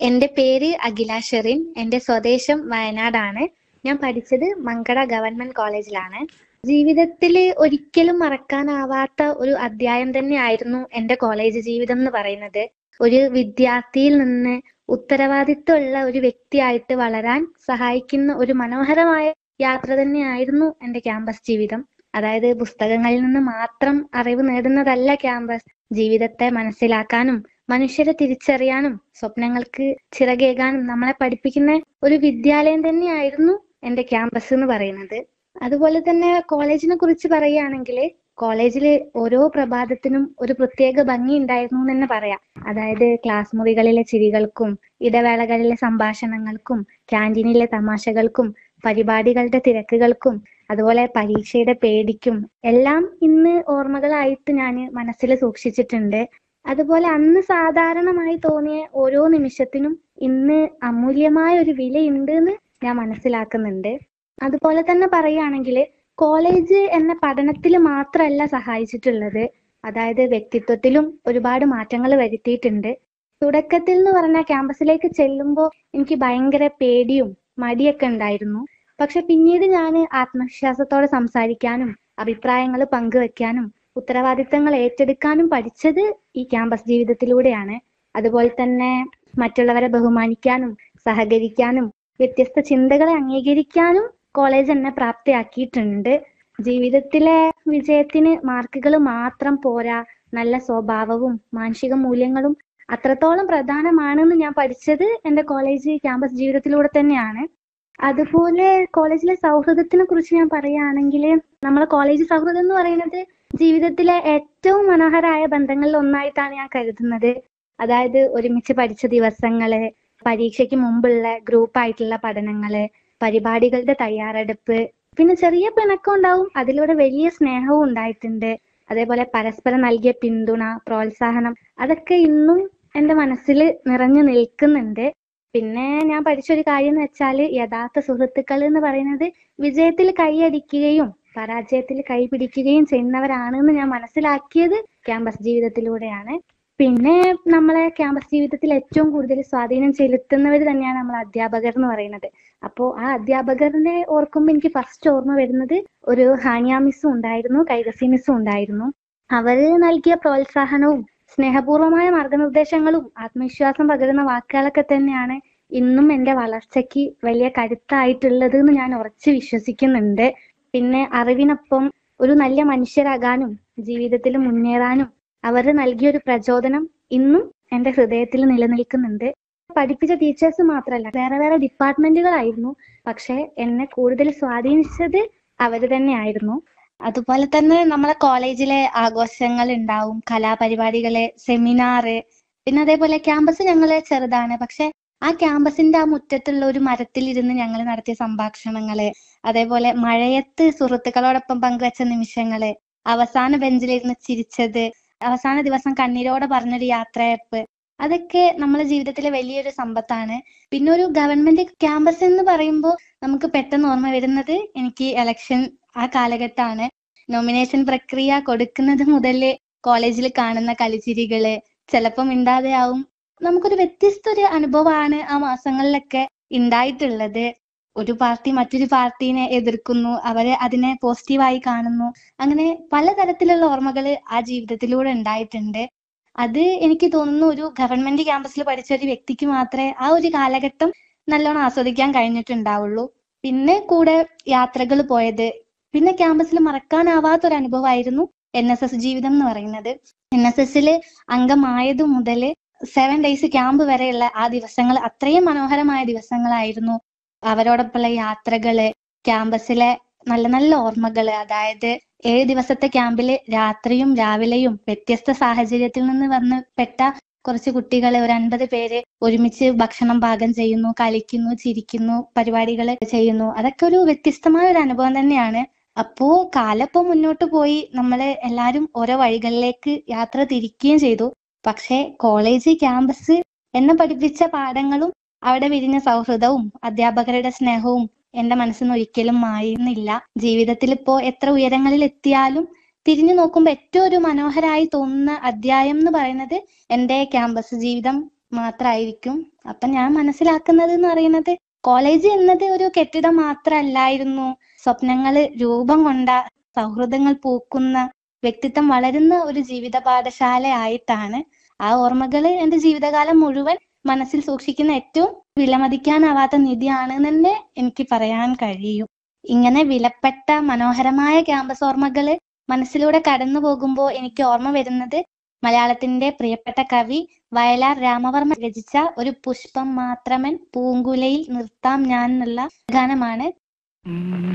എന്റെ പേര് അഖില ഷെറിൻ എന്റെ സ്വദേശം വയനാടാണ് ഞാൻ പഠിച്ചത് മങ്കട ഗവൺമെന്റ് കോളേജിലാണ് ജീവിതത്തിൽ ഒരിക്കലും മറക്കാനാവാത്ത ഒരു അധ്യായം തന്നെയായിരുന്നു എന്റെ കോളേജ് ജീവിതം എന്ന് പറയുന്നത് ഒരു വിദ്യാർത്ഥിയിൽ നിന്ന് ഉത്തരവാദിത്വമുള്ള ഒരു വ്യക്തിയായിട്ട് വളരാൻ സഹായിക്കുന്ന ഒരു മനോഹരമായ യാത്ര തന്നെയായിരുന്നു എന്റെ ക്യാമ്പസ് ജീവിതം അതായത് പുസ്തകങ്ങളിൽ നിന്ന് മാത്രം അറിവ് നേടുന്നതല്ല ക്യാമ്പസ് ജീവിതത്തെ മനസ്സിലാക്കാനും മനുഷ്യരെ തിരിച്ചറിയാനും സ്വപ്നങ്ങൾക്ക് ചിറകേകാനും നമ്മളെ പഠിപ്പിക്കുന്ന ഒരു വിദ്യാലയം തന്നെയായിരുന്നു എന്റെ ക്യാമ്പസ് എന്ന് പറയുന്നത് അതുപോലെ തന്നെ കോളേജിനെ കുറിച്ച് പറയുകയാണെങ്കിൽ കോളേജിൽ ഓരോ പ്രഭാതത്തിനും ഒരു പ്രത്യേക ഭംഗി ഉണ്ടായിരുന്നു എന്ന് തന്നെ പറയാം അതായത് ക്ലാസ് മുറികളിലെ ചിരികൾക്കും ഇടവേളകളിലെ സംഭാഷണങ്ങൾക്കും ക്യാൻറ്റീനിലെ തമാശകൾക്കും പരിപാടികളുടെ തിരക്കുകൾക്കും അതുപോലെ പരീക്ഷയുടെ പേടിക്കും എല്ലാം ഇന്ന് ഓർമ്മകളായിട്ട് ഞാൻ മനസ്സിൽ സൂക്ഷിച്ചിട്ടുണ്ട് അതുപോലെ അന്ന് സാധാരണമായി തോന്നിയ ഓരോ നിമിഷത്തിനും ഇന്ന് അമൂല്യമായ ഒരു വിലയുണ്ട് എന്ന് ഞാൻ മനസ്സിലാക്കുന്നുണ്ട് അതുപോലെ തന്നെ പറയുകയാണെങ്കിൽ കോളേജ് എന്ന പഠനത്തിൽ മാത്രമല്ല സഹായിച്ചിട്ടുള്ളത് അതായത് വ്യക്തിത്വത്തിലും ഒരുപാട് മാറ്റങ്ങൾ വരുത്തിയിട്ടുണ്ട് തുടക്കത്തിൽ എന്ന് പറഞ്ഞാൽ ക്യാമ്പസിലേക്ക് ചെല്ലുമ്പോൾ എനിക്ക് ഭയങ്കര പേടിയും മടിയൊക്കെ ഉണ്ടായിരുന്നു പക്ഷെ പിന്നീട് ഞാൻ ആത്മവിശ്വാസത്തോടെ സംസാരിക്കാനും അഭിപ്രായങ്ങൾ പങ്കുവെക്കാനും ഉത്തരവാദിത്തങ്ങൾ ഏറ്റെടുക്കാനും പഠിച്ചത് ഈ ക്യാമ്പസ് ജീവിതത്തിലൂടെയാണ് അതുപോലെ തന്നെ മറ്റുള്ളവരെ ബഹുമാനിക്കാനും സഹകരിക്കാനും വ്യത്യസ്ത ചിന്തകളെ അംഗീകരിക്കാനും കോളേജ് എന്നെ പ്രാപ്തിയാക്കിയിട്ടുണ്ട് ജീവിതത്തിലെ വിജയത്തിന് മാർക്കുകൾ മാത്രം പോരാ നല്ല സ്വഭാവവും മാനസിക മൂല്യങ്ങളും അത്രത്തോളം പ്രധാനമാണെന്ന് ഞാൻ പഠിച്ചത് എൻ്റെ കോളേജ് ക്യാമ്പസ് ജീവിതത്തിലൂടെ തന്നെയാണ് അതുപോലെ കോളേജിലെ സൗഹൃദത്തിനെ കുറിച്ച് ഞാൻ പറയുകയാണെങ്കിൽ നമ്മളെ കോളേജ് സൗഹൃദം എന്ന് പറയുന്നത് ജീവിതത്തിലെ ഏറ്റവും മനോഹരമായ ബന്ധങ്ങളിൽ ഒന്നായിട്ടാണ് ഞാൻ കരുതുന്നത് അതായത് ഒരുമിച്ച് പഠിച്ച ദിവസങ്ങള് പരീക്ഷയ്ക്ക് മുമ്പുള്ള ഗ്രൂപ്പായിട്ടുള്ള പഠനങ്ങള് പരിപാടികളുടെ തയ്യാറെടുപ്പ് പിന്നെ ചെറിയ പിണക്കം ഉണ്ടാവും അതിലൂടെ വലിയ സ്നേഹവും ഉണ്ടായിട്ടുണ്ട് അതേപോലെ പരസ്പരം നൽകിയ പിന്തുണ പ്രോത്സാഹനം അതൊക്കെ ഇന്നും എൻ്റെ മനസ്സിൽ നിറഞ്ഞു നിൽക്കുന്നുണ്ട് പിന്നെ ഞാൻ പഠിച്ചൊരു കാര്യം എന്ന് വെച്ചാൽ യഥാർത്ഥ സുഹൃത്തുക്കൾ എന്ന് പറയുന്നത് വിജയത്തിൽ കൈയടിക്കുകയും പരാജയത്തിൽ കൈപിടിക്കുകയും ചെയ്യുന്നവരാണെന്ന് ഞാൻ മനസ്സിലാക്കിയത് ക്യാമ്പസ് ജീവിതത്തിലൂടെയാണ് പിന്നെ നമ്മളെ ക്യാമ്പസ് ജീവിതത്തിൽ ഏറ്റവും കൂടുതൽ സ്വാധീനം ചെലുത്തുന്നവർ തന്നെയാണ് നമ്മൾ അധ്യാപകർ എന്ന് പറയുന്നത് അപ്പോൾ ആ അധ്യാപകരുടെ ഓർക്കുമ്പോൾ എനിക്ക് ഫസ്റ്റ് ഓർമ്മ വരുന്നത് ഒരു ഹാനിയ മിസ്സും ഉണ്ടായിരുന്നു കൈകസി മിസ്സും ഉണ്ടായിരുന്നു അവര് നൽകിയ പ്രോത്സാഹനവും സ്നേഹപൂർവമായ മാർഗനിർദ്ദേശങ്ങളും ആത്മവിശ്വാസം പകരുന്ന വാക്കുകളൊക്കെ തന്നെയാണ് ഇന്നും എൻ്റെ വളർച്ചയ്ക്ക് വലിയ കരുത്തായിട്ടുള്ളത് എന്ന് ഞാൻ ഉറച്ചു വിശ്വസിക്കുന്നുണ്ട് പിന്നെ അറിവിനൊപ്പം ഒരു നല്ല മനുഷ്യരാകാനും ജീവിതത്തിൽ മുന്നേറാനും അവർ നൽകിയ ഒരു പ്രചോദനം ഇന്നും എൻ്റെ ഹൃദയത്തിൽ നിലനിൽക്കുന്നുണ്ട് പഠിപ്പിച്ച ടീച്ചേഴ്സ് മാത്രമല്ല വേറെ വേറെ ഡിപ്പാർട്ട്മെന്റുകളായിരുന്നു പക്ഷെ എന്നെ കൂടുതൽ സ്വാധീനിച്ചത് അവർ തന്നെയായിരുന്നു അതുപോലെ തന്നെ നമ്മളെ കോളേജിലെ ആഘോഷങ്ങൾ ഉണ്ടാവും കലാപരിപാടികള് സെമിനാറ് പിന്നെ അതേപോലെ ക്യാമ്പസ് ഞങ്ങള് ചെറുതാണ് പക്ഷെ ആ ക്യാമ്പസിന്റെ ആ മുറ്റത്തുള്ള ഒരു മരത്തിലിരുന്ന് ഞങ്ങൾ നടത്തിയ സംഭാഷണങ്ങള് അതേപോലെ മഴയത്ത് സുഹൃത്തുക്കളോടൊപ്പം പങ്കുവച്ച നിമിഷങ്ങള് അവസാന ബെഞ്ചിലിരുന്ന് ചിരിച്ചത് അവസാന ദിവസം കണ്ണീരോടെ പറഞ്ഞൊരു യാത്രയപ്പ് അതൊക്കെ നമ്മളെ ജീവിതത്തിലെ വലിയൊരു സമ്പത്താണ് പിന്നെ ഒരു ഗവൺമെന്റ് ക്യാമ്പസ് എന്ന് പറയുമ്പോൾ നമുക്ക് പെട്ടെന്ന് ഓർമ്മ വരുന്നത് എനിക്ക് ഇലക്ഷൻ ആ കാലഘട്ടമാണ് നോമിനേഷൻ പ്രക്രിയ കൊടുക്കുന്നത് മുതൽ കോളേജിൽ കാണുന്ന കളിച്ചിരികള് ചിലപ്പോൾ മിണ്ടാതെയാവും നമുക്കൊരു വ്യത്യസ്ത ഒരു അനുഭവമാണ് ആ മാസങ്ങളിലൊക്കെ ഉണ്ടായിട്ടുള്ളത് ഒരു പാർട്ടി മറ്റൊരു പാർട്ടീനെ എതിർക്കുന്നു അവരെ അതിനെ പോസിറ്റീവായി കാണുന്നു അങ്ങനെ പലതരത്തിലുള്ള ഓർമ്മകൾ ആ ജീവിതത്തിലൂടെ ഉണ്ടായിട്ടുണ്ട് അത് എനിക്ക് തോന്നുന്നു ഒരു ഗവൺമെന്റ് ക്യാമ്പസിൽ പഠിച്ച ഒരു വ്യക്തിക്ക് മാത്രമേ ആ ഒരു കാലഘട്ടം നല്ലോണം ആസ്വദിക്കാൻ കഴിഞ്ഞിട്ടുണ്ടാവുള്ളൂ പിന്നെ കൂടെ യാത്രകൾ പോയത് പിന്നെ ക്യാമ്പസിൽ മറക്കാനാവാത്ത ഒരു അനുഭവമായിരുന്നു എൻ എസ് എസ് ജീവിതം എന്ന് പറയുന്നത് എൻ എസ് എസിൽ അംഗമായതു മുതൽ സെവൻ ഡേയ്സ് ക്യാമ്പ് വരെയുള്ള ആ ദിവസങ്ങൾ അത്രയും മനോഹരമായ ദിവസങ്ങളായിരുന്നു അവരോടൊപ്പമുള്ള യാത്രകള് ക്യാമ്പസിലെ നല്ല നല്ല ഓർമ്മകള് അതായത് ഏഴ് ദിവസത്തെ ക്യാമ്പില് രാത്രിയും രാവിലെയും വ്യത്യസ്ത സാഹചര്യത്തിൽ നിന്ന് വന്ന് പെട്ട കുറച്ച് കുട്ടികളെ ഒരു അൻപത് പേര് ഒരുമിച്ച് ഭക്ഷണം പാകം ചെയ്യുന്നു കളിക്കുന്നു ചിരിക്കുന്നു പരിപാടികൾ ചെയ്യുന്നു അതൊക്കെ ഒരു വ്യത്യസ്തമായ ഒരു അനുഭവം തന്നെയാണ് അപ്പോ കാലപ്പോ മുന്നോട്ട് പോയി നമ്മള് എല്ലാരും ഓരോ വഴികളിലേക്ക് യാത്ര തിരിക്കുകയും ചെയ്തു പക്ഷെ കോളേജ് ക്യാമ്പസ് എന്നെ പഠിപ്പിച്ച പാഠങ്ങളും അവിടെ വിരിഞ്ഞ സൗഹൃദവും അധ്യാപകരുടെ സ്നേഹവും എന്റെ മനസ്സിൽ നിന്ന് ഒരിക്കലും മായുന്നില്ല ജീവിതത്തിൽ ഇപ്പോ എത്ര ഉയരങ്ങളിൽ എത്തിയാലും തിരിഞ്ഞു നോക്കുമ്പോൾ ഏറ്റവും ഒരു മനോഹരമായി തോന്നുന്ന അധ്യായം എന്ന് പറയുന്നത് എന്റെ ക്യാമ്പസ് ജീവിതം മാത്രമായിരിക്കും അപ്പൊ ഞാൻ മനസ്സിലാക്കുന്നത് എന്ന് പറയുന്നത് കോളേജ് എന്നത് ഒരു കെട്ടിടം മാത്രമല്ലായിരുന്നു സ്വപ്നങ്ങള് രൂപം കൊണ്ട സൗഹൃദങ്ങൾ പൂക്കുന്ന വ്യക്തിത്വം വളരുന്ന ഒരു ജീവിത പാഠശാല ആയിട്ടാണ് ആ ഓർമ്മകൾ എന്റെ ജീവിതകാലം മുഴുവൻ മനസ്സിൽ സൂക്ഷിക്കുന്ന ഏറ്റവും വിലമതിക്കാനാവാത്ത നിധിയാണ് തന്നെ എനിക്ക് പറയാൻ കഴിയും ഇങ്ങനെ വിലപ്പെട്ട മനോഹരമായ ക്യാമ്പസ് ഓർമ്മകള് മനസ്സിലൂടെ കടന്നു പോകുമ്പോൾ എനിക്ക് ഓർമ്മ വരുന്നത് മലയാളത്തിന്റെ പ്രിയപ്പെട്ട കവി വയലാർ രാമവർമ്മ രചിച്ച ഒരു പുഷ്പം മാത്രമൻ പൂങ്കുലയിൽ നിർത്താം ഞാൻ എന്നുള്ള ഗാനമാണ്